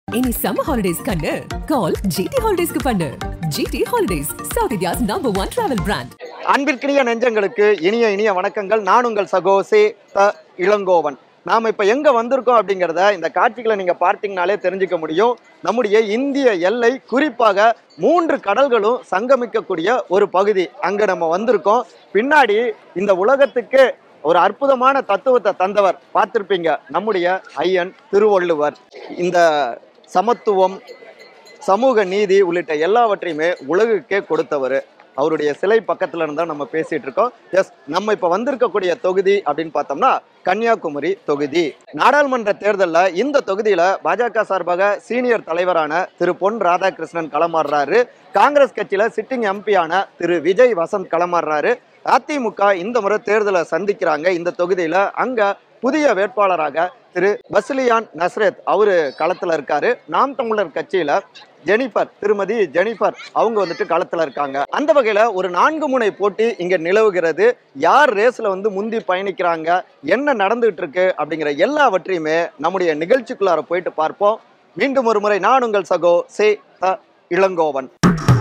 இனி summer holidays கண்ணு கால் GT ஹாலிடேஸ்க்கு பண்ணு GT holidays South India's number one travel brand அன்பிற்கினிய நெஞ்சங்களுக்கு இனிய இனிய வணக்கங்கள் நான் உங்கள் சகோசே த இளங்கோவன் நாம் இப்போ எங்கே வந்திருக்கோம் அப்படிங்கிறத இந்த காட்சிகளை நீங்கள் பார்த்தீங்கனாலே தெரிஞ்சுக்க முடியும் நம்முடைய இந்திய எல்லை குறிப்பாக மூன்று கடல்களும் சங்கமிக்கக்கூடிய ஒரு பகுதி அங்கே நம்ம வந்திருக்கோம் பின்னாடி இந்த உலகத்துக்கு ஒரு அற்புதமான தத்துவத்தை தந்தவர் பார்த்திருப்பீங்க நம்முடைய ஐயன் திருவள்ளுவர் இந்த சமத்துவம் சமூக நீதி உள்ளிட்ட எல்லாவற்றையுமே உலகுக்கே கொடுத்தவர் அவருடைய சிலை பக்கத்துல இருந்தா நம்ம பேசிட்டு இருக்கோம் எஸ் நம்ம இப்ப வந்திருக்கக்கூடிய தொகுதி அப்படின்னு பார்த்தோம்னா கன்னியாகுமரி தொகுதி நாடாளுமன்ற தேர்தல்ல இந்த தொகுதியில பாஜக சார்பாக சீனியர் தலைவரான திரு பொன் ராதாகிருஷ்ணன் களமாடுறாரு காங்கிரஸ் கட்சியில சிட்டிங் எம்பியான திரு விஜய் வசந்த் களமாடுறாரு அதிமுக இந்த முறை தேர்தலை சந்திக்கிறாங்க இந்த தொகுதியில அங்க புதிய வேட்பாளராக திரு பசிலியான் நஸ்ரத் அவரு களத்துல இருக்காரு நாம் தமிழர் கட்சியில ஜெனிஃபர் திருமதி ஜெனிஃபர் அவங்க வந்துட்டு களத்துல இருக்காங்க அந்த வகையில ஒரு நான்கு முனை போட்டி இங்க நிலவுகிறது யார் ரேஸ்ல வந்து முந்தி பயணிக்கிறாங்க என்ன நடந்துகிட்டு இருக்கு அப்படிங்கிற எல்லாவற்றையுமே நம்முடைய நிகழ்ச்சிக்குள்ளார போயிட்டு பார்ப்போம் மீண்டும் ஒரு முறை நான் உங்கள் சகோ சே த இளங்கோவன்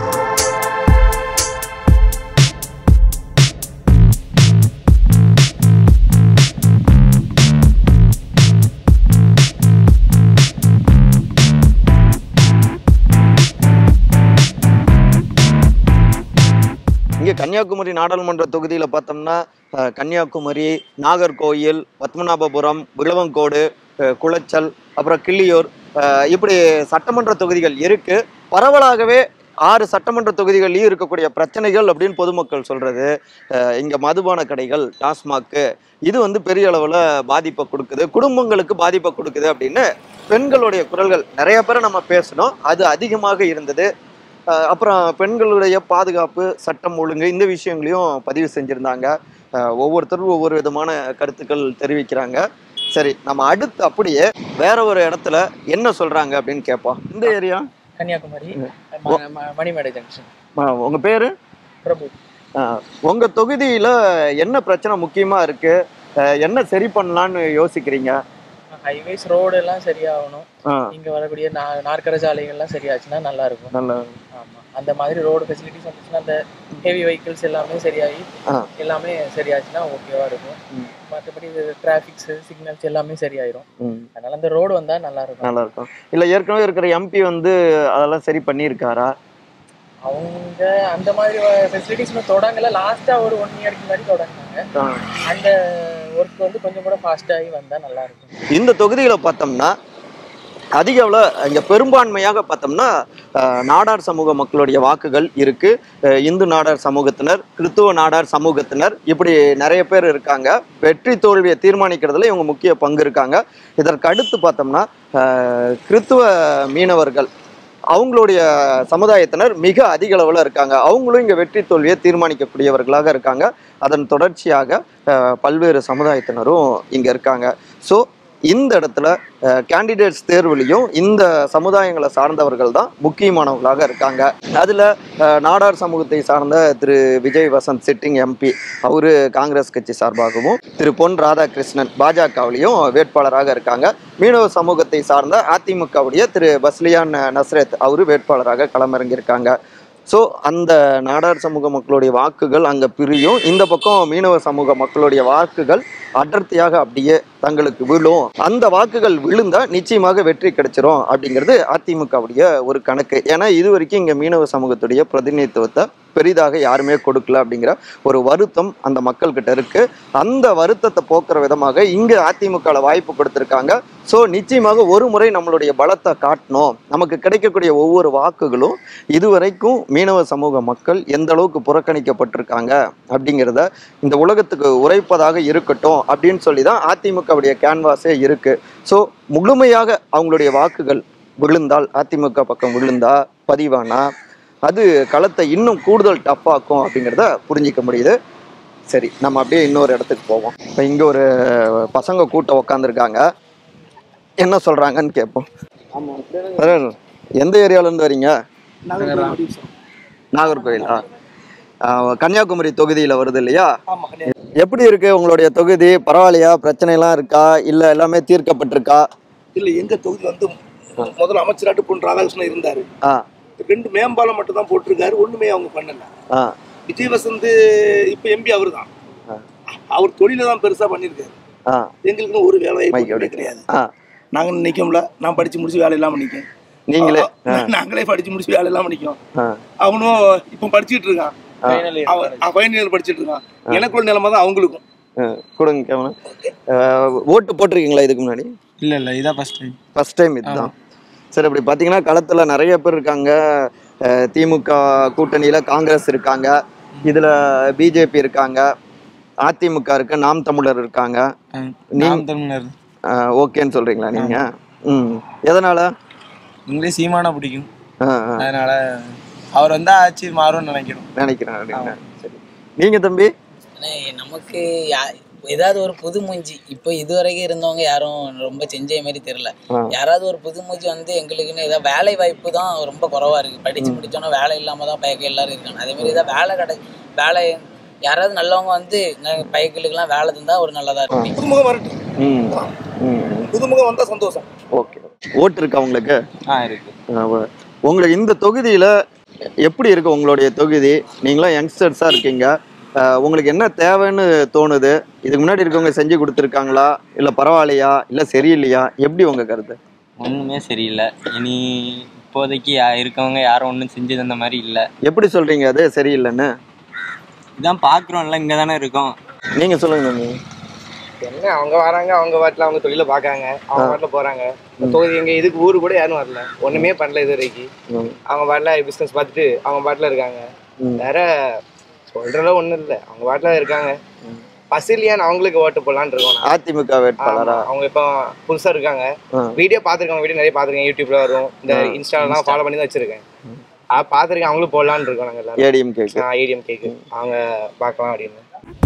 இங்கே கன்னியாகுமரி நாடாளுமன்ற தொகுதியில் பார்த்தோம்னா அஹ், கன்னியாகுமரி நாகர்கோயில் பத்மநாபபுரம் விளவங்கோடு அஹ், குளச்சல் அப்புறம் கிள்ளியூர் அஹ், இப்படி சட்டமன்ற தொகுதிகள் இருக்கு பரவலாகவே ஆறு சட்டமன்ற தொகுதிகள்லையும் இருக்கக்கூடிய பிரச்சனைகள் அப்படின்னு பொதுமக்கள் சொல்றது அஹ், இங்க மதுபான கடைகள் டாஸ்மாக்கு இது வந்து பெரிய அளவில் பாதிப்பை கொடுக்குது குடும்பங்களுக்கு பாதிப்பை கொடுக்குது அப்படின்னு பெண்களுடைய குரல்கள் நிறைய பேரை நம்ம பேசணும் அது அதிகமாக இருந்தது அஹ் அப்புறம் பெண்களுடைய பாதுகாப்பு சட்டம் ஒழுங்கு இந்த விஷயங்களையும் பதிவு செஞ்சுருந்தாங்க அஹ் ஒவ்வொருத்தரும் ஒவ்வொரு விதமான கருத்துக்கள் தெரிவிக்கிறாங்க சரி நம்ம அடுத்து அப்படியே வேற ஒரு இடத்துல என்ன சொல்றாங்க அப்படின்னு கேட்போம் இந்த ஏரியா கன்னியாகுமரி ம- ம- மணிமேடை ஜங்ஷன் உங்க பேரு பிரபு அஹ் உங்க தொகுதியில என்ன பிரச்சனை முக்கியமா இருக்கு அஹ் என்ன சரி பண்ணலான்னு யோசிக்கிறீங்க ஹைவேஸ் ரோடு எல்லாம் சரியாகணும் அஹ் இங்க வரக்கூடிய நா- நாற்கர சாலைகள்லாம் சரியாச்சுன்னா நல்லா இருக்கும் நல்ல ஆமா அந்த மாதிரி ரோடு ஃபெசிலிட்டிஸ் வந்துச்சுன்னா அந்த ஹெவி வெஹிக்கிள்ஸ் எல்லாமே சரியாகி ஆ. எல்லாமே சரியாச்சுன்னா ஓகேவா இருக்கும் ம். மற்றபடி டிராஃபிக்ஸ் சிக்னல்ஸ் எல்லாமே சரியாயிரும் ம், அதனால அந்த ரோடு வந்தா நல்லா இருக்கும் நல்லா இருக்கும் இல்ல ஏற்கனவே இருக்கிற எம்பி வந்து அதெல்லாம் சரி பண்ணியிருக்காரா அவங்க அந்த மாதிரி ஃபெசிலிட்டிஸ் தொடங்கல லாஸ்டா ஒரு ஒன் இயருக்கு முன்னாடி தொடங்கினாங்க அஹ் அந்த ஒர்க் வந்து கொஞ்சம் கூட ஃபாஸ்டாகி வந்தா நல்லா இருக்கும் இந்த தொகுதியில் பார்த்தோம்னா அதிக அளவில் இங்கே பெரும்பான்மையாக பார்த்தோம்னா அஹ், நாடார் சமூக மக்களுடைய வாக்குகள் இருக்கு அஹ், இந்து நாடார் சமூகத்தினர் கிறித்துவ நாடார் சமூகத்தினர் இப்படி நிறைய பேர் இருக்காங்க வெற்றி தோல்வியை தீர்மானிக்கிறதுல இவங்க முக்கிய பங்கு இருக்காங்க இதற்கு அடுத்து பார்த்தோம்னா அஹ், கிறித்துவ மீனவர்கள் அவங்களுடைய சமுதாயத்தினர் மிக அதிக அளவில் இருக்காங்க அவங்களும் இங்கே வெற்றி தோல்வியை தீர்மானிக்கக்கூடியவர்களாக இருக்காங்க அதன் தொடர்ச்சியாக அஹ், பல்வேறு சமுதாயத்தினரும் இங்கே இருக்காங்க ஸோ இந்த இடத்துல கேண்டிடேட்ஸ் தேர்வுலையும் இந்த சமுதாயங்களை சார்ந்தவர்கள் தான் முக்கியமானவர்களாக இருக்காங்க அதில் நாடார் சமூகத்தை சார்ந்த திரு விஜய் வசந்த் சிட்டிங் எம்பி அவரு காங்கிரஸ் கட்சி சார்பாகவும் திரு பொன் ராதாகிருஷ்ணன் பாஜகவிலையும் வேட்பாளராக இருக்காங்க மீனவ சமூகத்தை சார்ந்த அதிமுகவுடைய திரு பஸ்லியான் நஸ்ரத் அவரு வேட்பாளராக களமிறங்கியிருக்காங்க ஸோ அந்த நாடார் சமூக மக்களுடைய வாக்குகள் அங்கே பிரியும் இந்த பக்கம் மீனவ சமூக மக்களுடைய வாக்குகள் அடர்த்தியாக அப்படியே தங்களுக்கு விழும் அந்த வாக்குகள் விழுந்தா நிச்சயமாக வெற்றி கிடைச்சிரும் அப்படிங்கிறது அதிமுகவுடைய ஒரு கணக்கு ஏன்னா இது வரைக்கும் இங்கே மீனவ சமூகத்துடைய பிரதிநிதித்துவத்தை பெரிதாக யாருமே கொடுக்கல அப்படிங்கிற ஒரு வருத்தம் அந்த மக்கள்கிட்ட இருக்கு அந்த வருத்தத்தை போக்குற விதமாக இங்க அதிமுகவில் வாய்ப்பு கொடுத்துருக்காங்க ஸோ நிச்சயமாக ஒரு முறை நம்மளுடைய பலத்தை காட்டணும் நமக்கு கிடைக்கக்கூடிய ஒவ்வொரு வாக்குகளும் இதுவரைக்கும் மீனவ சமூக மக்கள் எந்த அளவுக்கு புறக்கணிக்கப்பட்டிருக்காங்க அப்படிங்கிறத இந்த உலகத்துக்கு உரைப்பதாக இருக்கட்டும் அப்படின்னு சொல்லி தான் அதிமுகவுடைய கேன்வாஸே இருக்கு ஸோ முழுமையாக அவங்களுடைய வாக்குகள் விழுந்தால் அதிமுக பக்கம் விழுந்தா பதிவானா அது களத்தை இன்னும் கூடுதல் டஃப்பாக்கும் அப்படிங்கிறத புரிஞ்சிக்க முடியுது சரி நம்ம அப்படியே இன்னொரு இடத்துக்கு போவோம் இப்போ இங்கே ஒரு பசங்க கூட்டம் உக்காந்துருக்காங்க என்ன சொல்கிறாங்கன்னு கேட்போம் சார், எந்த ஏரியாவிலேருந்து வரீங்க நாகர்கோயிலா ஆஹ், கன்னியாகுமரி தொகுதியில் வருது இல்லையா எப்படி இருக்கு உங்களுடைய தொகுதி பரவாயில்லையா பிரச்சனைலாம் இருக்கா இல்லை எல்லாமே தீர்க்கப்பட்டிருக்கா இல்லை எங்கள் தொகுதி வந்து முதல்ல அமைச்சராட்டு பொன் ராதாகிருஷ்ணன் இருந்தாரு ஆ ரெண்டு மேம்பாலம் மட்டும் தான் போட்டிருக்காரு ஒண்ணுமே அவங்க பண்ணல ஆ விஜய் வசந்த் இப்ப எம்பி அவரு தான் ஆ. அவர் தொழில தான் பெருசா பண்ணிருக்காரு ஆ எங்களுக்குன்னு ஒரு வேலை மைக் வாய்ப்பு அப்படி கிடையாது ஆ நாங்க நிக்கோம்ல நான் படிச்சு முடிச்சு வேலை இல்லாம நிக்கேன் நீங்களே ஆ நாங்களே படிச்சு முடிச்சு வேலை இல்லாம நிக்கோம் ஆ அவனும் இப்ப படிச்சிட்டு இருக்கான் Final year அவன் ஃபைனல் இயர் படிச்சிட்டு இருக்கான் எனக்குள்ள நிலைமை தான் அவங்களுக்கும் ஆ, கொடுங்க கேமரா ஓட்டு போட்டிருக்கீங்களா இதுக்கு முன்னாடி இல்ல இல்ல இதான் ஃபர்ஸ்ட் டைம் ஃபர்ஸ்ட் டைம் இதுதான் சரி அப்படி பார்த்தீங்கன்னா களத்தில் நிறைய பேர் இருக்காங்க அஹ், திமுக கூட்டணியில் காங்கிரஸ் இருக்காங்க இதில் பிஜேபி இருக்காங்க அதிமுக இருக்கு நாம் தமிழர் இருக்காங்க நாம் தமிழர் அஹ், ஓகேன்னு சொல்றீங்களா நீங்க ம் எதனால இங்கிலீஷ் சீமானா பிடிக்கும் ஆ, ஆ, அதனால அவர் வந்தா ஆட்சி மாறும்னு நினைக்கிறோம் நினைக்கிறேன் அப்படின்னு சரி நீங்க தம்பி ஆனா, நமக்கு யா- ஏதாவது ஒரு புது மூஞ்சி இப்போ இதுவரைக்கும் இருந்தவங்க யாரும் ரொம்ப செஞ்ச மாதிரி தெரியல ஆ. யாராவது ஒரு புது மூஞ்சி வந்து எங்களுக்குன்னு ஏதாவது வேலை வாய்ப்பு தான் ரொம்ப குறவா இருக்கு படிச்சு முடிச்சோன்னா வேலை இல்லாம தான் பயக்க எல்லாரும் இருக்காங்க அதே மாதிரி ஏதாவது வேலை கடை வேலை யாராவது நல்லவங்க வந்து பைக்களுக்கெல்லாம் வேலை தந்தா ஒரு நல்லதா இருக்கும் புதுமுகம் வரட்டும் ம் ம் புதுமுகம் வந்தா சந்தோஷம் ஓகே ஓட்டு இருக்கா உங்களுக்கு ஆ இருக்கு அஹ், உங்களுக்கு இந்த தொகுதியில் எப்படி இருக்கு உங்களுடைய தொகுதி நீங்களாம் யங்ஸ்டர்ஸாக இருக்கீங்க அஹ், உங்களுக்கு என்ன தேவைன்னு தோணுது இதுக்கு முன்னாடி இருக்கவங்க செஞ்சு கொடுத்துருக்காங்களா இல்லை பரவாயில்லையா இல்லை சரியில்லையா எப்படி உங்க கருத்து ஒன்றுமே சரியில்லை இனி இப்போதைக்கு யா- இருக்கவங்க யாரும் ஒன்றும் செஞ்சு தந்த மாதிரி இல்லை எப்படி சொல்றீங்க அது சரியில்லைன்னு இதான் பார்க்குறோம்ல இங்கே தானே இருக்கோம் நீங்க சொல்லுங்க தம்பி. என்ன அவங்க வராங்க அவங்க பாட்டில் அவங்க தொழில பார்க்காங்க அவங்க பாட்டில் போறாங்க தொகுதி எங்க இதுக்கு ஊரு கூட யாரும் வரல ஒண்ணுமே பண்ணல இது வரைக்கும் ம். அவங்க பாட்டில் பிசினஸ் பார்த்துட்டு அவங்க பாட்டில் இருக்காங்க ம். வேற சொல்றதுல ஒண்ணும் இல்ல அவங்க பாட்டில் இருக்காங்க பசிலியான் அவங்களுக்கு ஓட்டு போடலான்னு இருக்கோம் நான். அதிமுக ஆமா, வேட்பாளரா அவங்க இப்போ புதுசா இருக்காங்க ஆ. வீடியோ பார்த்துருக்காங்க வீடியோ நிறைய பார்த்துருக்கேன் யூடியூப்ல வரும் இந்த ஆ. இன்ஸ்டாலாம் ஃபாலோ பண்ணி தான் வச்சிருக்கேன் ஆ பார்த்துருக்கேன் அவங்களும் போடலான்னு இருக்கோம் நாங்கள் எல்லாரும் ஏடிஎம் கேக்கு ஏடிஎம் கேக்கு அவங்க பார்க்கலாம் அப்படின்னு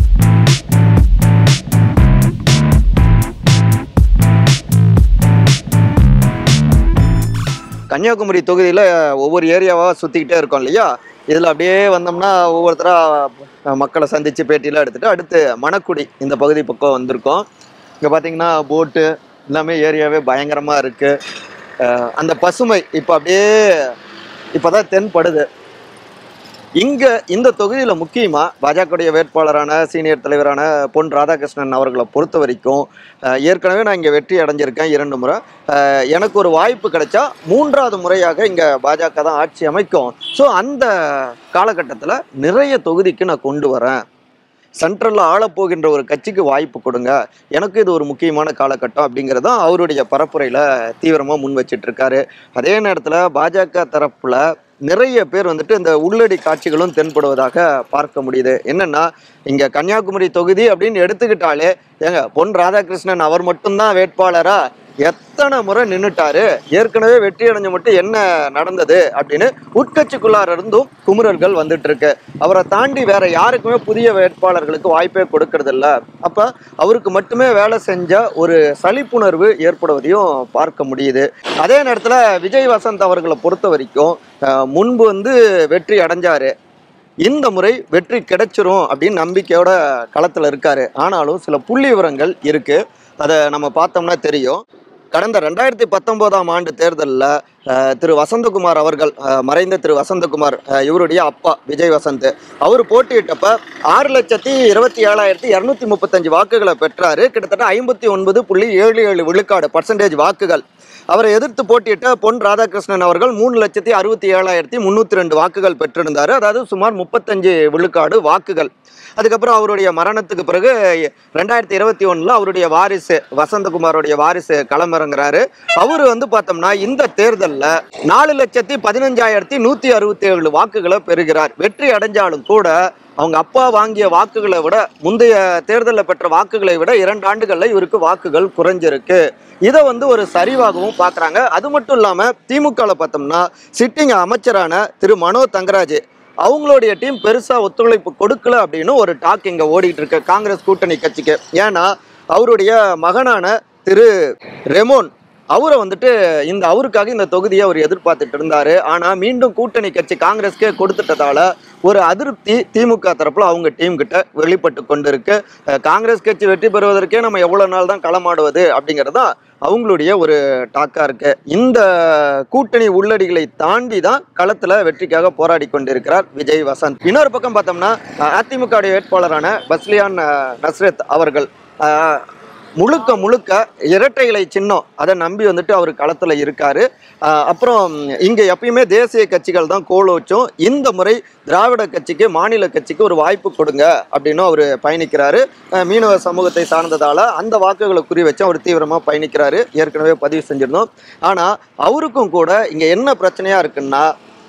கன்னியாகுமரி தொகுதியில் ஒவ்வொரு ஏரியாவாக சுற்றிக்கிட்டே இருக்கோம் இல்லையா இதில் அப்படியே வந்தோம்னா ஒவ்வொருத்தராக மக்களை சந்தித்து பேட்டிலாம் எடுத்துகிட்டு அடுத்து மணக்குடி இந்த பகுதி பக்கம் வந்திருக்கோம் இங்கே பார்த்தீங்கன்னா போட்டு எல்லாமே ஏரியாவே பயங்கரமாக இருக்குது அந்த பசுமை இப்போ அப்படியே இப்போ தான் தென்படுது இங்க இந்த தொகுதியில முக்கியமா பாஜகவுடைய வேட்பாளரான சீனியர் தலைவரான பொன் ராதாகிருஷ்ணன் அவர்களை பொறுத்த வரைக்கும் அஹ், ஏற்கனவே நான் இங்க வெற்றி அடைஞ்சிருக்கேன் இரண்டு முறை அஹ், எனக்கு ஒரு வாய்ப்பு கிடைச்சா மூன்றாவது முறையாக இங்க பாஜக தான் ஆட்சி அமைக்கும் ஸோ அந்த காலகட்டத்தில் நிறைய தொகுதிக்கு நான் கொண்டு வரேன் சென்ட்ரலில் ஆளப்போகின்ற ஒரு கட்சிக்கு வாய்ப்பு கொடுங்க எனக்கு இது ஒரு முக்கியமான காலகட்டம் அப்படிங்கிறது தான் அவருடைய பரப்புரையில் தீவிரமாக முன் வச்சிட்டு இருக்காரு அதே நேரத்தில் பாஜக தரப்புல நிறைய பேர் வந்துட்டு இந்த உள்ளடி காட்சிகளும் தென்படுவதாக பார்க்க முடியுது என்னன்னா இங்க கன்னியாகுமரி தொகுதி அப்படின்னு எடுத்துக்கிட்டாலே ஏங்க பொன் ராதாகிருஷ்ணன் அவர் மட்டும்தான் வேட்பாளரா எத்தனை முறை நின்னுட்டாரு ஏற்கனவே வெற்றி அடைஞ்ச மட்டும் என்ன நடந்தது அப்படின்னு உட்கட்சிக்குள்ளார இருந்தும் குமுறல்கள் வந்துட்டு இருக்கு அவரை தாண்டி வேற யாருக்குமே புதிய வேட்பாளர்களுக்கு வாய்ப்பே கொடுக்கறது இல்ல அப்ப அவருக்கு மட்டுமே வேலை செஞ்ச ஒரு சலிப்புணர்வு ஏற்படுவதையும் பார்க்க முடியுது அதே நேரத்துல விஜய் வசந்த் அவர்களை பொறுத்த வரைக்கும் அஹ், முன்பு வந்து வெற்றி அடைஞ்சாரு இந்த முறை வெற்றி கிடைச்சிரும் அப்படின்னு நம்பிக்கையோட களத்துல இருக்காரு ஆனாலும் சில புள்ளி விவரங்கள் இருக்கு அதை நம்ம பார்த்தோம்னா தெரியும் கடந்த ரெண்டாயிரத்தி பத்தொன்பதாம் ஆண்டு தேர்தலில் திரு வசந்தகுமார் அவர்கள் அஹ், மறைந்த திரு வசந்தகுமார் அஹ், இவருடைய அப்பா விஜய் வசந்த் அவர் போட்டியிட்டப்ப ஆறு லட்சத்தி இருபத்தி ஏழாயிரத்தி இரநூத்தி முப்பத்தஞ்சு வாக்குகளை பெற்றாரு கிட்டத்தட்ட ஐம்பத்தி ஒன்பது புள்ளி ஏழு ஏழு விழுக்காடு பர்சன்டேஜ் வாக்குகள் அவரை எதிர்த்து போட்டியிட்ட பொன் ராதாகிருஷ்ணன் அவர்கள் மூணு லட்சத்தி அறுபத்தி ஏழாயிரத்தி முந்நூற்றி ரெண்டு வாக்குகள் பெற்றிருந்தார் அதாவது சுமார் முப்பத்தஞ்சு விழுக்காடு வாக்குகள் அதுக்கப்புறம் அவருடைய மரணத்துக்கு பிறகு ரெண்டாயிரத்தி இருபத்தி ஒன்றில் அவருடைய வாரிசு வசந்தகுமாரோடைய வாரிசு களமிறங்குறாரு அவர் வந்து பார்த்தோம்னா இந்த தேர்தலில் நாலு லட்சத்தி பதினஞ்சாயிரத்தி நூற்றி அறுபத்தி ஏழு வாக்குகளை பெறுகிறார் வெற்றி அடைஞ்சாலும் கூட அவங்க அப்பா வாங்கிய வாக்குகளை விட முந்தைய தேர்தலில் பெற்ற வாக்குகளை விட இரண்டு ஆண்டுகளில் இவருக்கு வாக்குகள் குறைஞ்சிருக்கு இதை வந்து ஒரு சரிவாகவும் பார்க்குறாங்க அது மட்டும் இல்லாமல் திமுகவில் பார்த்தோம்னா சிட்டிங் அமைச்சரான திரு மனோ தங்கராஜ் அவங்களுடைய டீம் பெருசாக ஒத்துழைப்பு கொடுக்கல அப்படின்னு ஒரு டாக் இங்கே ஓடிட்டு இருக்கு காங்கிரஸ் கூட்டணி கட்சிக்கு ஏன்னா அவருடைய மகனான திரு ரெமோன் அவரை வந்துட்டு இந்த அவருக்காக இந்த தொகுதியை அவர் எதிர்பார்த்துட்டு இருந்தாரு ஆனா மீண்டும் கூட்டணி கட்சி காங்கிரஸ்க்கே கொடுத்துட்டதால ஒரு அதிருப்தி திமுக தரப்புல அவங்க டீம் கிட்ட வெளிப்பட்டு கொண்டிருக்கு அஹ் காங்கிரஸ் கட்சி வெற்றி பெறுவதற்கே நம்ம எவ்வளவு நாள் தான் களமாடுவது அப்படிங்கிறது தான் அவங்களுடைய ஒரு டாக்கா இருக்கு இந்த கூட்டணி உள்ளடிகளை தாண்டி தான் களத்துல வெற்றிக்காக போராடி கொண்டிருக்கிறார் விஜய் வசந்த் இன்னொரு பக்கம் பார்த்தோம்னா அஹ் அதிமுக உடைய வேட்பாளரான பஸ்லியான் அஹ், நஸ்ரத் அவர்கள் அஹ், முழுக்க முழுக்க இரட்டை இலை சின்னம் அதை நம்பி வந்துட்டு அவர் களத்துல இருக்காரு அஹ், அப்புறம் இங்க எப்பயுமே தேசிய கட்சிகள் தான் கோலோச்சும் இந்த முறை திராவிட கட்சிக்கு மாநில கட்சிக்கு ஒரு வாய்ப்பு கொடுங்க அப்படின்னு அவர் பயணிக்கிறாரு அஹ், மீனவ சமூகத்தை சார்ந்ததால அந்த வாக்குகளை குறி வச்சு அவர் தீவிரமா பயணிக்கிறாரு ஏற்கனவே பதிவு செஞ்சிருந்தோம் ஆனா அவருக்கும் கூட இங்க என்ன பிரச்சனையா இருக்குன்னா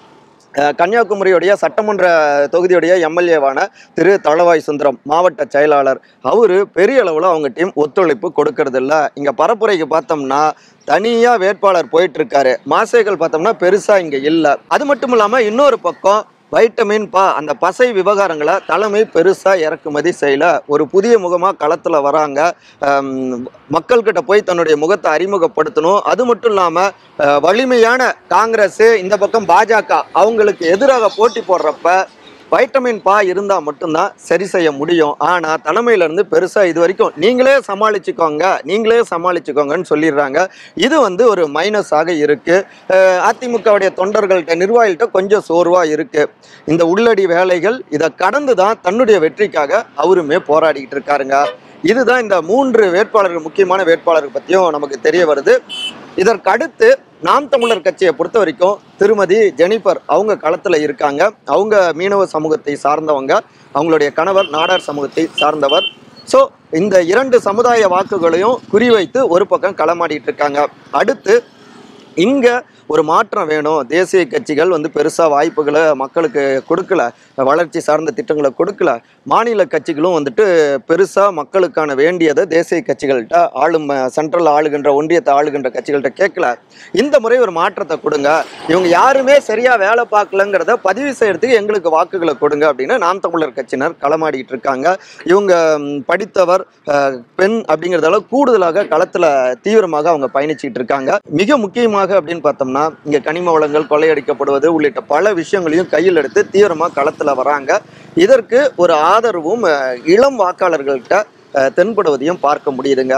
அஹ், கன்னியாகுமரியுடைய சட்டமன்ற தொகுதியுடைய எம்எல்ஏவான திரு தளவாய் சுந்தரம் மாவட்ட செயலாளர் அவரு பெரிய அளவில் அவங்க டீம் ஒத்துழைப்பு கொடுக்கறது இல்ல இங்க பரப்புரைக்கு பார்த்தோம்னா தனியா வேட்பாளர் போயிட்டு இருக்காரு மாசேகள் பார்த்தோம்னா பெருசா இங்க இல்ல அது மட்டும் இல்லாம இன்னொரு பக்கம் வைட்டமின் பா அந்த பசை விவகாரங்களை தலைமை பெருசா இறக்குமதி செய்யல ஒரு புதிய முகமா களத்துல வராங்க அம், மக்கள்கிட்ட போய் தன்னுடைய முகத்தை அறிமுகப்படுத்தணும் அது மட்டும் இல்லாம அஹ், வலிமையான காங்கிரஸ் இந்த பக்கம் பாஜக அவங்களுக்கு எதிராக போட்டி போடுறப்ப வைட்டமின் பா இருந்தா மட்டும்தான் சரி செய்ய முடியும் ஆனா தலைமையில இருந்து பெருசா இது வரைக்கும் நீங்களே சமாளிச்சுக்கோங்க நீங்களே சமாளிச்சுக்கோங்கன்னு சொல்லிடுறாங்க இது வந்து ஒரு மைனஸாக இருக்கு அஹ் அதிமுகவுடைய தொண்டர்கள்ட்ட நிர்வாகிகள்ட்ட கொஞ்சம் சோர்வா இருக்கு இந்த உள்ளடி வேலைகள் இதை கடந்து தான் தன்னுடைய வெற்றிக்காக அவருமே போராடிக்கிட்டு இருக்காருங்க இதுதான் இந்த மூன்று வேட்பாளர்கள் முக்கியமான வேட்பாளர்கள் பத்தியும் நமக்கு தெரிய வருது இதற்கு அடுத்து நாம் தமிழர் கட்சியை பொறுத்த வரைக்கும் திருமதி ஜெனிஃபர் அவங்க களத்துல இருக்காங்க அவங்க மீனவ சமூகத்தை சார்ந்தவங்க அவங்களுடைய கணவர் நாடார் சமூகத்தை சார்ந்தவர் ஸோ இந்த இரண்டு சமுதாய வாக்குகளையும் குறிவைத்து ஒரு பக்கம் களமாடிட்டு இருக்காங்க அடுத்து இங்க ஒரு மாற்றம் வேணும் தேசிய கட்சிகள் வந்து பெருசா வாய்ப்புகளை மக்களுக்கு கொடுக்கல வளர்ச்சி சார்ந்த திட்டங்களை கொடுக்கல மாநில கட்சிகளும் வந்துட்டு பெருசா மக்களுக்கான வேண்டியதை தேசிய கட்சிகள்கிட்ட ஆளும் சென்ட்ரல் ஆளுகின்ற ஒன்றியத்தை ஆளுகின்ற கட்சிகள்கிட்ட கேட்கல இந்த முறை ஒரு மாற்றத்தை கொடுங்க இவங்க யாருமே சரியா வேலை பார்க்கலங்கிறத பதிவு செய்யறதுக்கு எங்களுக்கு வாக்குகளை கொடுங்க அப்படின்னு நாம் தமிழர் கட்சியினர் களமாடிட்டு இருக்காங்க இவங்க ம், படித்தவர் அஹ், பெண் அப்படிங்கிறதால கூடுதலாக களத்துல தீவிரமாக அவங்க பயணிச்சுட்டு இருக்காங்க மிக முக்கியமாக அப்படின்னு பார்த்தோம்னா இங்க கனிம வளங்கள் கொள்ளையடிக்கப்படுவது உள்ளிட்ட பல விஷயங்களையும் கையில் எடுத்து தீவிரமா களத்துல வராங்க இதற்கு ஒரு ஆதரவும் அஹ், இளம் வாக்காளர்கள்ட்ட அஹ், தென்படுவதையும் பார்க்க முடியுதுங்க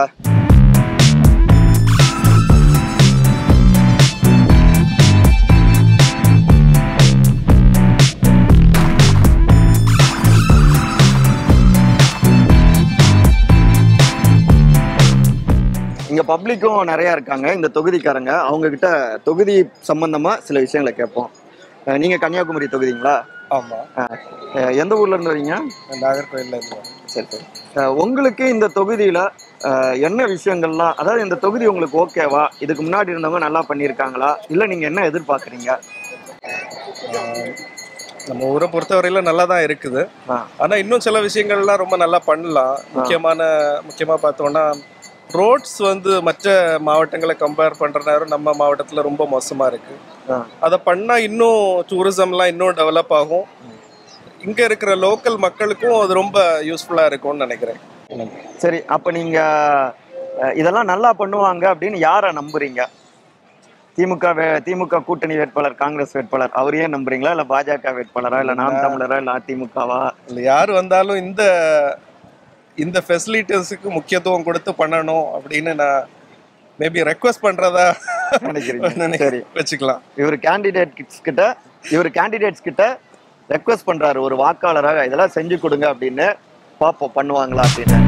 இங்க பப்ளிக்கும் நிறைய இருக்காங்க இந்த தொகுதிக்காரங்க அவங்க கிட்ட தொகுதி சம்பந்தமா சில விஷயங்களை கேட்போம் அஹ் நீங்க கன்னியாகுமரி தொகுதிங்களா ஆமா அஹ் எந்த ஊர்ல இருந்து வரீங்க நாகர்கோயில்ல இருந்து சரி சரி அஹ் உங்களுக்கு இந்த தொகுதியில அஹ் என்ன விஷயங்கள்லாம் அதாவது இந்த தொகுதி உங்களுக்கு ஓகேவா இதுக்கு முன்னாடி இருந்தவங்க நல்லா பண்ணியிருக்காங்களா இல்ல நீங்க என்ன எதிர்பார்க்குறீங்க நம்ம ஊரை பொறுத்தவரையில நல்லா தான் இருக்குது ஆ. ஆனா இன்னும் சில விஷயங்கள்லாம் ரொம்ப நல்லா பண்ணலாம் முக்கியமான முக்கியமா பார்த்தோம்னா ரோட்ஸ் வந்து மற்ற மாவட்டங்களை கம்பேர் பண்ற நேரம் நம்ம மாவட்டத்துல ரொம்ப மோசமா இருக்கு ஆ. அதை பண்ணா இன்னும் டூரிசம்லாம் இன்னும் டெவலப் ஆகும் இங்க இருக்கிற லோக்கல் மக்களுக்கும் அது ரொம்ப யூஸ்ஃபுல்லா இருக்கும்னு நினைக்கிறேன் சரி அப்ப நீங்க அஹ் இதெல்லாம் நல்லா பண்ணுவாங்க அப்படின்னு யாரை நம்புறீங்க திமுக வே- திமுக கூட்டணி வேட்பாளர் காங்கிரஸ் வேட்பாளர் அவரையே நம்புறீங்களா இல்ல பாஜக வேட்பாளரா இல்ல நாம் தமிழரா இல்ல அதிமுகவா இல்ல யார் வந்தாலும் இந்த இந்த ஃபெசிலிட்டிஸுக்கு முக்கியத்துவம் கொடுத்து பண்ணணும் அப்படின்னு நான் மேபி ரெக்வஸ்ட் பண்றதா நினைக்கிறீங்க நினை- சரி வச்சுக்கலாம் இவர் கேண்டிடேட் கிட்ட இவர் கேண்டிடேட்ஸ் கிட்ட ரெக்வஸ்ட் பண்றாரு ஒரு வாக்காளராக இதெல்லாம் செஞ்சு கொடுங்க அப்படின்னு பாப்போம் பண்ணுவாங்களா அப்படின்னு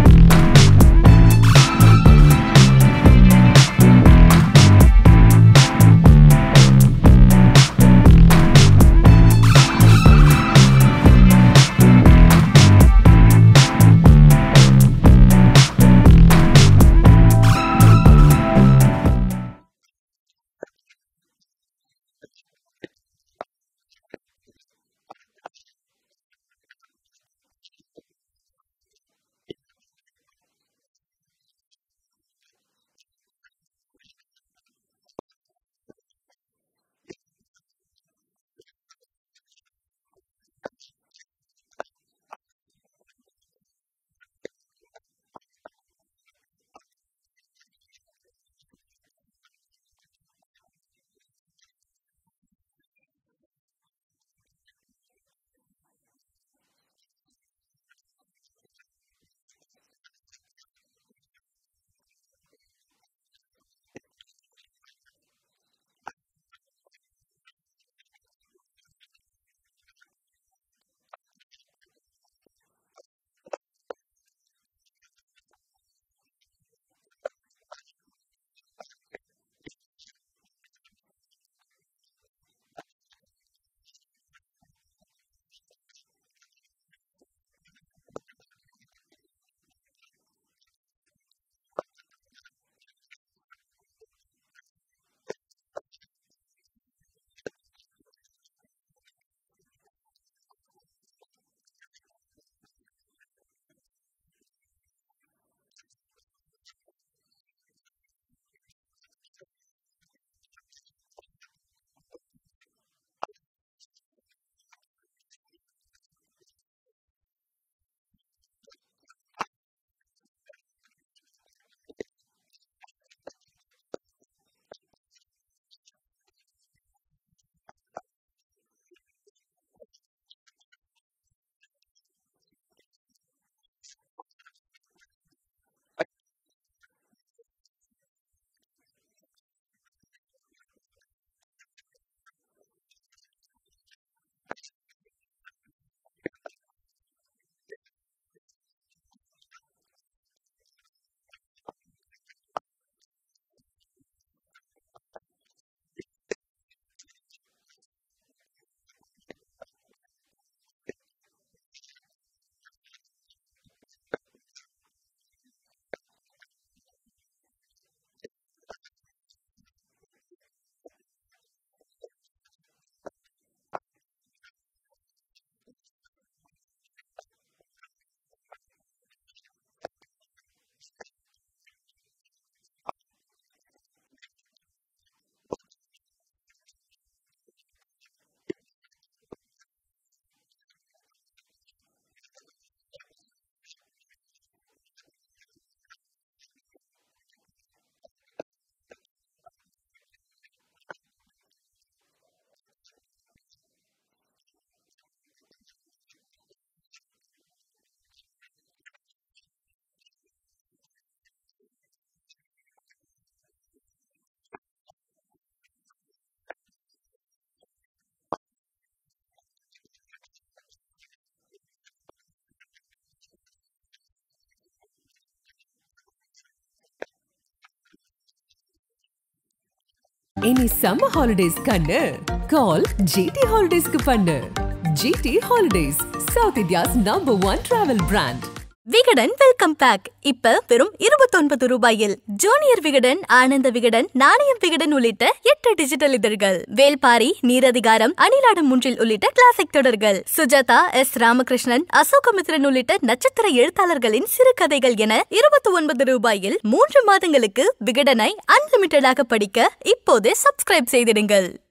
இனி சம்மர் ஹாலிடேஸ் கண்ணு கால் ஜிடி ஹாலிடேஸ்க்கு பண்ணு GT holidays South India's number one travel brand Vikatan welcome back இப்ப வெறும் இருபத்தொன்பது ரூபாயில் ஜூனியர் விகடன் ஆனந்த விகடன் நாணயம் விகடன் உள்ளிட்ட எட்டு டிஜிட்டல் இதழ்கள் வேல்பாரி நீரதிகாரம் அணிலாடம் மூன்றில் உள்ளிட்ட கிளாசிக் தொடர்கள் சுஜாதா எஸ் ராமகிருஷ்ணன் அசோகமித்ரன் உள்ளிட்ட நட்சத்திர எழுத்தாளர்களின் சிறுகதைகள் என இருபத்தி ஒன்பது ரூபாயில் மூன்று மாதங்களுக்கு விகடனை அன்லிமிட்டடாக படிக்க இப்போதே சப்ஸ்கிரைப் செய்திடுங்கள்